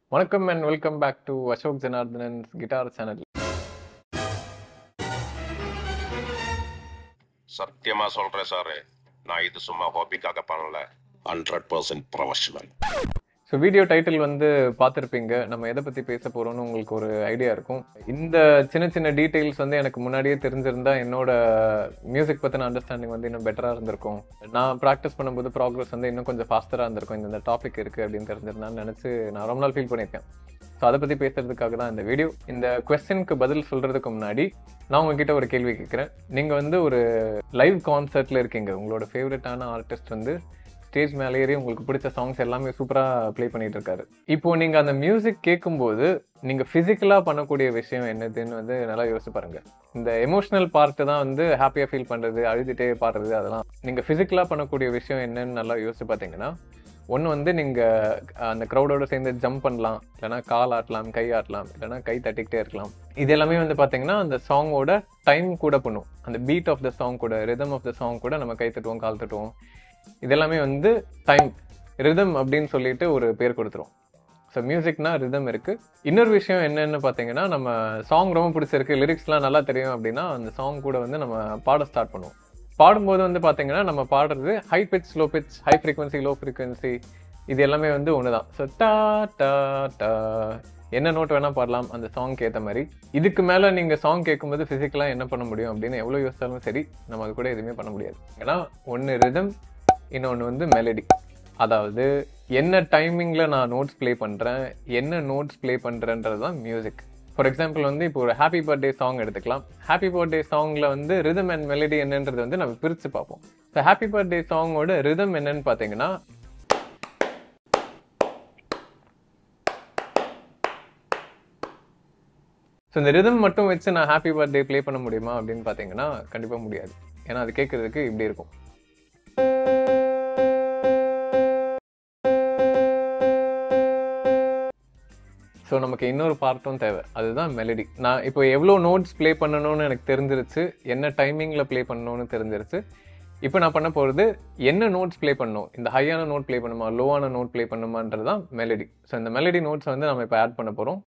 வணக்கம் and welcome back to Ashok Janardhanan guitar channel சத்தியமா சொல்றேன் சாரு நான் இது சும்மா ஹாபிக்காக பண்ணல hundred percent professional so video title வந்து பார்த்துருப்பீங்க நம்ம எதை பற்றி பேச போகிறோம்னு உங்களுக்கு ஒரு ஐடியா இருக்கும் இந்த சின்ன சின்ன டீட்டெயில்ஸ் வந்து எனக்கு முன்னாடியே தெரிஞ்சிருந்தா என்னோட மியூசிக் பற்றின அண்டர்ஸ்டாண்டிங் வந்து இன்னும் பெட்டராக இருந்திருக்கும் நான் ப்ராக்டிஸ் பண்ணும்போது ப்ராக்ரஸ் வந்து இன்னும் கொஞ்சம் ஃபாஸ்டராக இருந்திருக்கும் இந்த டாபிக் இருக்குது அப்படின்னு தெரிஞ்சிருந்தான்னு நினச்சி நான் ரொம்ப நாள் ஃபீல் பண்ணியிருக்கேன் ஸோ அதை பற்றி பேசுறதுக்காக தான் இந்த வீடியோ இந்த கொஸ்டினுக்கு பதில் சொல்கிறதுக்கு முன்னாடி நான் உங்ககிட்ட ஒரு கேள்வி கேட்குறேன் நீங்கள் வந்து ஒரு லைவ் கான்சர்ட்டில் இருக்கீங்க உங்களோட ஃபேவரட்டான ஆர்டிஸ்ட் வந்து ஸ்டேஜ் மேலே ஏறி உங்களுக்கு பிடிச்ச சாங்ஸ் எல்லாமே சூப்பராக ப்ளே பண்ணிட்டு இருக்காரு இப்போ நீங்கள் அந்த மியூசிக் கேட்கும்போது நீங்கள் ஃபிசிக்கலாக பண்ணக்கூடிய விஷயம் என்னதுன்னு வந்து நல்லா யோசிச்சு பாருங்க இந்த எமோஷனல் பார்ட்டு தான் வந்து ஹாப்பியாக ஃபீல் பண்ணுறது அழுதுகிட்டே பாடுறது அதெல்லாம் நீங்கள் ஃபிசிக்கலாக பண்ணக்கூடிய விஷயம் என்னன்னு நல்லா யோசிச்சு பார்த்தீங்கன்னா ஒன்று வந்து நீங்கள் அந்த க்ரௌடோட சேர்ந்து ஜம்ப் பண்ணலாம் இல்லைனா கால் ஆட்டலாம் கை ஆட்டலாம் இல்லைனா கை தட்டிக்கிட்டே இருக்கலாம் இது எல்லாமே வந்து பார்த்தீங்கன்னா அந்த சாங்கோட டைம் கூட பண்ணும் அந்த பீட் ஆஃப் த சாங் கூட ரிதம் ஆஃப் த சாங் கூட நம்ம கை தட்டுவோம் கால் தட்டுவோம் இதெல்லாமே வந்து டைம் ரிதம் அப்படின்னு சொல்லிட்டு ஒரு பேர் கொடுத்துரும் ஸோ மியூசிக்னா ரிதம் இருக்கு இன்னொரு விஷயம் என்னன்னு பார்த்தீங்கன்னா நம்ம சாங் ரொம்ப பிடிச்சிருக்கு லிரிக்ஸ்லாம் நல்லா தெரியும் அப்படின்னா அந்த சாங் கூட வந்து நம்ம பாட ஸ்டார்ட் பண்ணுவோம் பாடும்போது வந்து பார்த்தீங்கன்னா நம்ம பாடுறது high pitch low pitch high frequency low frequency இது எல்லாமே வந்து ஒன்று தான் ஸோ டா டா டா என்ன நோட் வேணால் பாடலாம் அந்த சாங்க்கு ஏற்ற மாதிரி இதுக்கு மேலே நீங்கள் சாங் கேட்கும்போது ஃபிசிக்கலாக என்ன பண்ண முடியும் அப்படின்னு எவ்வளோ யோசிச்சாலும் சரி நம்ம அது கூட எதுவுமே பண்ண முடியாது ஏன்னா ஒன்று ரிதம் இன்னொன்று வந்து மெலடி அதாவது என்ன டைமிங்கில் நான் நோட்ஸ் ப்ளே பண்ணுறேன் என்ன நோட்ஸ் ப்ளே பண்ணுறேன்றது தான் மியூசிக் ஃபார் எக்ஸாம்பிள் வந்து இப்போ ஒரு ஹாப்பி பர்த்டே சாங் எடுத்துக்கலாம் ஹாப்பி பர்த்டே சாங்கில் வந்து ரிதம் அண்ட் மெலடி என்னன்றது வந்து நம்ம பிரித்து பார்ப்போம் ஸோ ஹாப்பி பர்த்டே சாங்கோட ரிதம் என்னன்னு பார்த்தீங்கன்னா ஸோ இந்த ரிதம் மட்டும் வச்சு நான் ஹாப்பி பர்த்டே ப்ளே பண்ண முடியுமா அப்படின்னு பார்த்தீங்கன்னா கண்டிப்பாக முடியாது ஏன்னா அது கேட்கறதுக்கு இப்படி இருக்கும் ஸோ நமக்கு இன்னொரு பார்ட்டும் தேவை அதுதான் மெலடி நான் இப்போ எவ்வளோ நோட்ஸ் ப்ளே பண்ணணும்னு எனக்கு தெரிஞ்சிருச்சு என்ன டைமிங்கில் ப்ளே பண்ணணும்னு தெரிஞ்சிருச்சு இப்போ நான் பண்ண போகிறது என்ன நோட்ஸ் ப்ளே பண்ணணும் இந்த ஹையான நோட் ப்ளே பண்ணுமா லோவான நோட் ப்ளே பண்ணுமான்றது தான் மெலடி ஸோ இந்த மெலடி நோட்ஸ் வந்து நம்ம இப்போ ஆட் பண்ண போகிறோம்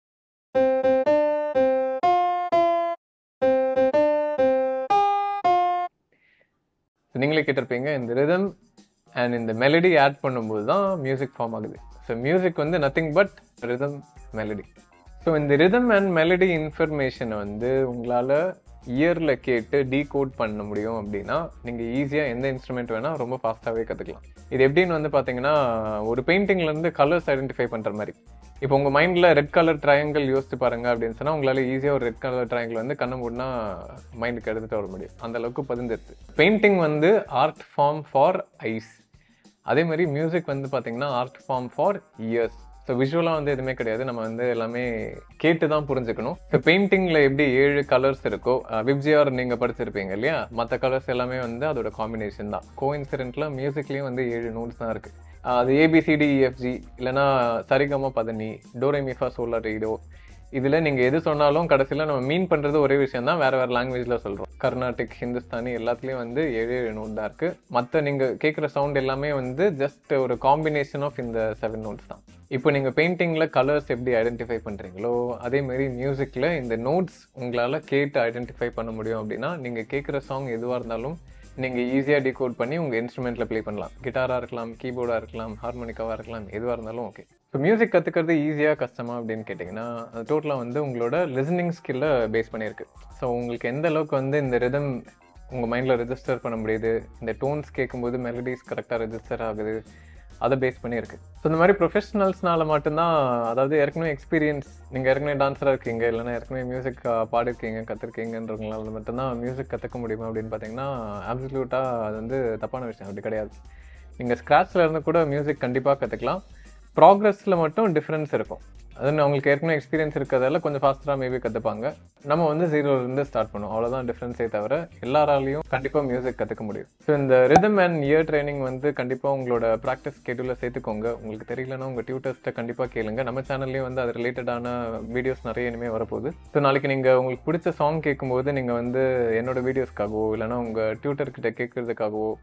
நீங்களே கேட்டிருப்பீங்க இந்த ரிதம் அண்ட் இந்த மெலடி ஆட் பண்ணும்போது தான் மியூசிக் ஃபார்ம் ஆகுது ஸோ மியூசிக் வந்து nothing but rhythm melody so இந்த ரிதம் அண்ட் மெலடி இன்ஃபர்மேஷனை வந்து உங்களால் இயரில் கேட்டு டீகோட் பண்ண முடியும் அப்படின்னா நீங்கள் ஈஸியாக எந்த இன்ஸ்ட்ருமெண்ட் வேணால் ரொம்ப ஃபாஸ்ட்டாகவே கற்றுக்கலாம் இது எப்படின்னு வந்து பார்த்தீங்கன்னா ஒரு பெயிண்டிங்லேருந்து கலர்ஸ் ஐடென்டிஃபை பண்ணுற மாதிரி இப்போ உங்கள் மைண்டில் ரெட் கலர் ட்ரையாங்கிள் யோசிச்சு பாருங்க அப்படின்னு சொன்னால் உங்களால் ஈஸியாக ஒரு ரெட் கலர் ட்ரையாங்கிள் வந்து கண்ணை மூடினா மைண்டுக்கு எடுத்துகிட்டு வர முடியும் அந்த அளவுக்கு பதிஞ்சிருச்சு பெயிண்டிங் வந்து ஆர்ட் ஃபார்ம் ஃபார் ஐஸ் அதே மாதிரி மியூசிக் வந்து பார்த்தீங்கன்னா art form for ears so விஷுவலாக வந்து எதுவுமே கிடையாது நம்ம வந்து எல்லாமே கேட்டு தான் புரிஞ்சுக்கணும் இப்போ பெயிண்டிங்கில் எப்படி ஏழு கலர்ஸ் இருக்கோ விப்ஜிஆர் நீங்கள் படிச்சிருப்பீங்க இல்லையா மற்ற கலர்ஸ் எல்லாமே வந்து அதோட காம்பினேஷன் தான் கோ இன்சிடென்ட்டில் மியூசிக்லேயும் வந்து ஏழு நோட்ஸ் தான் இருக்குது அது ஏபிசிடி இஎஃப்ஜி இல்லைனா சரிகம பதனி டோரேமிஃபா சோலர் ரீடோ இதில் நீங்கள் எது சொன்னாலும் கடைசியில் நம்ம மீன் பண்ணுறது ஒரே விஷயம் தான் வேறு வேறு லாங்குவேஜில் சொல்கிறோம் கர்நாடிக் ஹிந்துஸ்தானி எல்லாத்துலேயும் வந்து ஏழு ஏழு நோட் தான் இருக்குது மற்ற நீங்கள் கேட்குற சவுண்ட் எல்லாமே வந்து ஜஸ்ட் ஒரு காம்பினேஷன் ஆஃப் இந்த செவன் நோட்ஸ் தான் இப்போ நீங்கள் பெயிண்டிங்கில் கலர்ஸ் எப்படி ஐடென்டிஃபை பண்ணுறீங்களோ அதே மாதிரி மியூசிக்கில் இந்த நோட்ஸ் உங்களால் கேட்டு ஐடென்டிஃபை பண்ண முடியும் அப்படின்னா நீங்கள் கேட்குற சாங் எதுவாக இருந்தாலும் நீங்கள் ஈஸியாக டிகோட் பண்ணி உங்கள் இன்ஸ்ட்ருமெண்ட்டில் ப்ளே பண்ணலாம் கிட்டாராக இருக்கலாம் கீபோர்டாக இருக்கலாம் ஹார்மோனிக்காவாக இருக்கலாம் எதுவாக இருந்தாலும் ஓகே இப்போ மியூசிக் கற்றுக்கிறது ஈஸியாக கஷ்டமா அப்படின்னு கேட்டிங்கன்னா அது டோட்டலாக வந்து உங்களோட லிசனிங் ஸ்கில்லை பேஸ் பண்ணியிருக்கு ஸோ உங்களுக்கு எந்த அளவுக்கு வந்து இந்த ரிதம் உங்கள் மைண்டில் ரெஜிஸ்டர் பண்ண முடியுது இந்த டோன்ஸ் கேட்கும்போது மெலடிஸ் கரெக்டாக ரெஜிஸ்டர் ஆகுது அதை பேஸ் பண்ணியிருக்கு ஸோ இந்த மாதிரி ப்ரொஃபஷனல்ஸ்னால மட்டும்தான் அதாவது ஏற்கனவே எக்ஸ்பீரியன்ஸ் நீங்கள் ஏற்கனவே டான்ஸராக இருக்கீங்க இல்லைனா ஏற்கனவே மியூசிக் பாடிருக்கீங்க கற்றுருக்கீங்கன்றவங்களால மட்டும்தான் மியூசிக் கற்றுக்க முடியுமா அப்படின்னு பார்த்தீங்கன்னா அப்சல்யூட்டாக அது வந்து தப்பான விஷயம் அப்படி கிடையாது நீங்கள் ஸ்க்ராட்சில் இருந்து கூட மியூசிக் கண்டிப்பாக கற்றுக்கலாம் ப்ராக்ரஸில் மட்டும் டிஃப்ரென்ஸ் இருக்கும் அது அவங்களுக்கு ஏற்கனவே எக்ஸ்பீரியன்ஸ் இருக்கிறதால கொஞ்சம் ஃபாஸ்ட்டாக மேபி கற்றுப்பாங்க நம்ம வந்து ஜீரோலேருந்து ஸ்டார்ட் பண்ணுவோம் அவ்வளோதான் டிஃப்ரென்ஸே தவிர எல்லாராலையும் கண்டிப்பாக மியூசிக் கற்றுக்க முடியும் ஸோ இந்த ரிதம் அண்ட் இயர் ட்ரைனிங் வந்து கண்டிப்பாக உங்களோட ப்ராக்டிஸ் ஸ்கெடியூலில் சேர்த்துக்கோங்க உங்களுக்கு தெரியலன்னா உங்கள் டியூட்டர்ஸ்ட்டை கண்டிப்பாக கேளுங்க நம்ம சேனல்லையும் வந்து அது ரிலேட்டடான வீடியோஸ் நிறைய இனிமேல் வரப்போகுது ஸோ நாளைக்கு நீங்கள் உங்களுக்கு பிடிச்ச சாங் கேட்கும்போது நீங்கள் வந்து என்னோட வீடியோஸ்க்காகவோ இல்லைனா உங்கள் டியூட்டர்கிட்ட கேட்குறதுக்காகவோ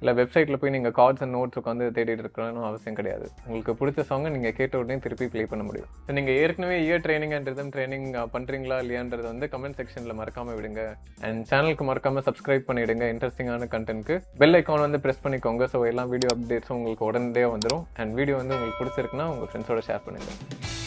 இல்லை வெப்சைட்டில் போய் நீங்கள் கார்ட்ஸ் அண்ட் நோட்ஸ் உட்காந்து தேடிட்டு இருக்கணும்னு அவசியம் கிடையாது உங்களுக்கு பிடிச்ச சாங்கை நீங்கள் கேட்ட உடனே திருப்பி ப்ளே பண்ண முடியும் ஸோ நீங்கள் ஏற்கனவே ear training and rhythm training பண்ணுறீங்களா இல்லையான்றது வந்து கமெண்ட் செக்ஷனில் மறக்காம விடுங்க அண்ட் சேனலுக்கு மறக்காம சப்ஸ்கிரைப் பண்ணிடுங்க இன்ட்ரெஸ்டிங்கான கண்டென்ட்க்கு பெல் ஐக்கான் வந்து ப்ரெஸ் பண்ணிக்கோங்க ஸோ எல்லா வீடியோ அப்டேட்ஸும் உங்களுக்கு உடனடியாக வந்துடும் அண்ட் வீடியோ வந்து உங்களுக்கு பிடிச்சிருக்குன்னா உங்கள் ஃப்ரெண்ட்ஸோட ஷேர் பண்ணுங்கள்